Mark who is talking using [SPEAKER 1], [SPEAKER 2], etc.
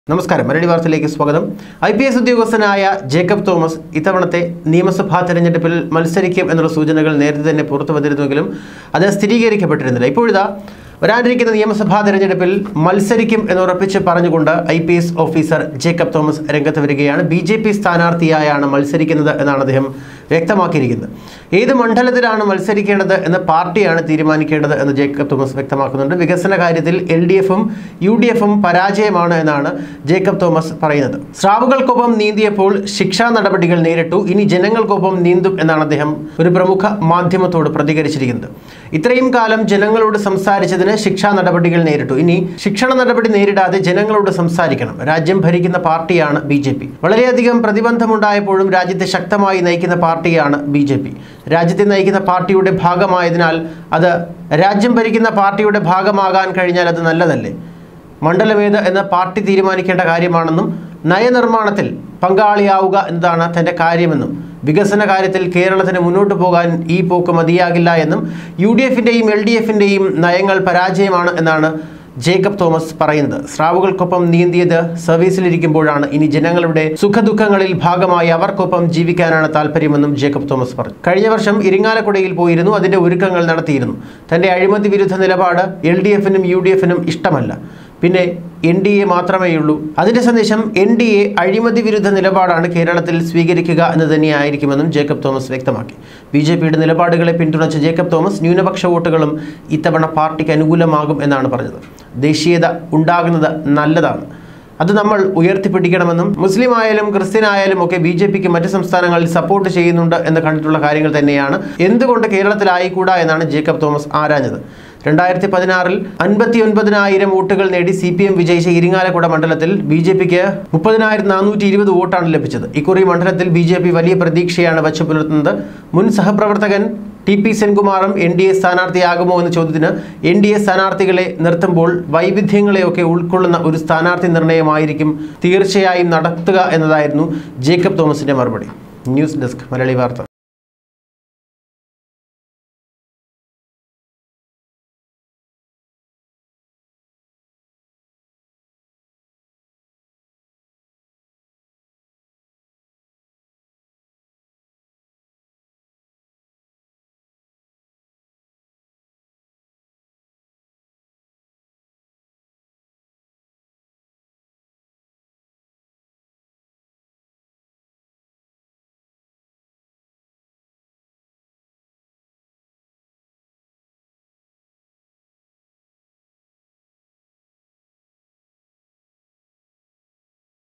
[SPEAKER 1] നമസ്കാരം മരടി വാർത്തയിലേക്ക് സ്വാഗതം ഐ പി എസ് ഉദ്യോഗസ്ഥനായ ജേക്കബ് തോമസ് ഇത്തവണത്തെ നിയമസഭാ തെരഞ്ഞെടുപ്പിൽ മത്സരിക്കും എന്നുള്ള സൂചനകൾ നേരത്തെ തന്നെ പുറത്തു വന്നിരുന്നുവെങ്കിലും അത് സ്ഥിരീകരിക്കപ്പെട്ടിരുന്നില്ല ഇപ്പോഴിതാ വരാനിരിക്കുന്ന നിയമസഭാ തെരഞ്ഞെടുപ്പിൽ മത്സരിക്കും എന്നുറപ്പിച്ച് പറഞ്ഞുകൊണ്ട് I P S officer Jacob Thomas രംഗത്ത് വരികയാണ് ബി ജെ പി സ്ഥാനാർത്ഥിയായാണ് മത്സരിക്കുന്നത് എന്നാണ് അദ്ദേഹം വ്യക്തമാക്കിയിരിക്കുന്നത് ഏത് മണ്ഡലത്തിലാണ് മത്സരിക്കേണ്ടത് എന്ന് പാർട്ടിയാണ് തീരുമാനിക്കേണ്ടത് എന്ന് ജേക്കബ് തോമസ് വ്യക്തമാക്കുന്നുണ്ട് വികസന കാര്യത്തിൽ എൽ ഡി എഫും യു ഡി എഫും പരാജയമാണ് എന്നാണ് ജേക്കബ് തോമസ് പറയുന്നത് സ്രാവുകൾക്കൊപ്പം നീന്തിയപ്പോൾ ശിക്ഷാ നടപടികൾ നേരിട്ടു ഇനി ജനങ്ങൾക്കൊപ്പം നീന്തും എന്നാണ് അദ്ദേഹം ഒരു പ്രമുഖ മാധ്യമത്തോട് പ്രതികരിച്ചിരിക്കുന്നത് ഇത്രയും കാലം ജനങ്ങളോട് സംസാരിച്ചതിന് ശിക്ഷാ നടപടികൾ നേരിട്ടു ഇനി ശിക്ഷണ നടപടി നേരിടാതെ ജനങ്ങളോട് സംസാരിക്കണം രാജ്യം ഭരിക്കുന്ന പാർട്ടിയാണ് ബി ജെ പി വളരെയധികം പ്രതിബന്ധമുണ്ടായപ്പോഴും രാജ്യത്തെ ശക്തമായി നയിക്കുന്ന പാർട്ടിയാണ് ബി ജെ പി രാജ്യത്തെ നയിക്കുന്ന പാർട്ടിയുടെ ഭാഗമായതിനാൽ അത് രാജ്യം ഭരിക്കുന്ന പാർട്ടിയുടെ ഭാഗമാകാൻ കഴിഞ്ഞാൽ അത് നല്ലതല്ലേ മണ്ഡലമേത് എന്ന് പാർട്ടി തീരുമാനിക്കേണ്ട കാര്യമാണെന്നും നയനിർമ്മാണത്തിൽ പങ്കാളിയാവുക എന്നതാണ് തൻ്റെ കാര്യമെന്നും വികസന കാര്യത്തിൽ കേരളത്തിന് മുന്നോട്ട് പോകാൻ ഈ പോക്ക് മതിയാകില്ല എന്നും യു ഡി എഫിൻ്റെയും എൽ ഡി എഫിൻ്റെയും നയങ്ങൾ പരാജയമാണ് എന്നാണ് ജേക്കബ് തോമസ് പറയുന്നത് സ്രാവുകൾക്കൊപ്പം നീന്തിയത് സർവീസിലിരിക്കുമ്പോഴാണ് ഇനി ജനങ്ങളുടെ സുഖദുഃഖങ്ങളിൽ ഭാഗമായി അവർക്കൊപ്പം ജീവിക്കാനാണ് താല്പര്യമെന്നും ജേക്കബ് തോമസ് പറഞ്ഞു കഴിഞ്ഞ വർഷം ഇരിങ്ങാലക്കുടയിൽ പോയിരുന്നു അതിന്റെ ഒരുക്കങ്ങൾ നടത്തിയിരുന്നു തന്റെ അഴിമതി വിരുദ്ധ നിലപാട് എൽ ഡി എഫിനും യു ഡി എഫിനും ഇഷ്ടമല്ല പിന്നെ എൻ ഡി എ മാത്രമേയുള്ളൂ അതിന്റെ സന്ദേശം എൻ ഡി എ അഴിമതി വിരുദ്ധ നിലപാടാണ് കേരളത്തിൽ സ്വീകരിക്കുക എന്ന് തന്നെയായിരിക്കുമെന്നും ജേക്കബ് തോമസ് വ്യക്തമാക്കി ബി ജെ പിയുടെ നിലപാടുകളെ പിന്തുണച്ച ജേക്കബ് തോമസ് ന്യൂനപക്ഷ വോട്ടുകളും ഇത്തവണ പാർട്ടിക്ക് അനുകൂലമാകും എന്നാണ് പറഞ്ഞത് ദേശീയത ഉണ്ടാകുന്നത് നല്ലതാണ് അത് നമ്മൾ ഉയർത്തിപ്പിടിക്കണമെന്നും മുസ്ലിം ആയാലും ക്രിസ്ത്യൻ ആയാലും ഒക്കെ ബി ജെ പിക്ക് മറ്റ് സംസ്ഥാനങ്ങളിൽ സപ്പോർട്ട് ചെയ്യുന്നുണ്ട് എന്ന് കണ്ടിട്ടുള്ള കാര്യങ്ങൾ തന്നെയാണ് എന്തുകൊണ്ട് കേരളത്തിലായിക്കൂടാ എന്നാണ് ജേക്കബ് തോമസ് ആരാഞ്ഞത് രണ്ടായിരത്തി പതിനാറിൽ അൻപത്തി ഒൻപതിനായിരം വോട്ടുകൾ നേടി സി പി എം വിജയിച്ച ഇരിങ്ങാലക്കുട മണ്ഡലത്തിൽ ബി ജെ പിക്ക് മുപ്പതിനായിരത്തി നാനൂറ്റി ഇരുപത് വോട്ടാണ് ലഭിച്ചത് ഇക്കുറി മണ്ഡലത്തിൽ ബി ജെ പി വലിയ പ്രതീക്ഷയാണ് വച്ചു പുലർത്തുന്നത് മുൻ സഹപ്രവർത്തകൻ ടി പി സെൻകുമാറും എൻ ഡി എ സ്ഥാനാർത്ഥിയാകുമോ എന്ന ചോദ്യത്തിന് എൻ ഡി എ സ്ഥാനാർത്ഥികളെ നിർത്തുമ്പോൾ വൈവിധ്യങ്ങളെയൊക്കെ ഉൾക്കൊള്ളുന്ന ഒരു സ്ഥാനാർത്ഥി നിർണയമായിരിക്കും തീർച്ചയായും നടത്തുക എന്നതായിരുന്നു ജേക്കബ് തോമസിന്റെ മറുപടി ന്യൂസ് ഡെസ്ക് മലയാളി വാർത്ത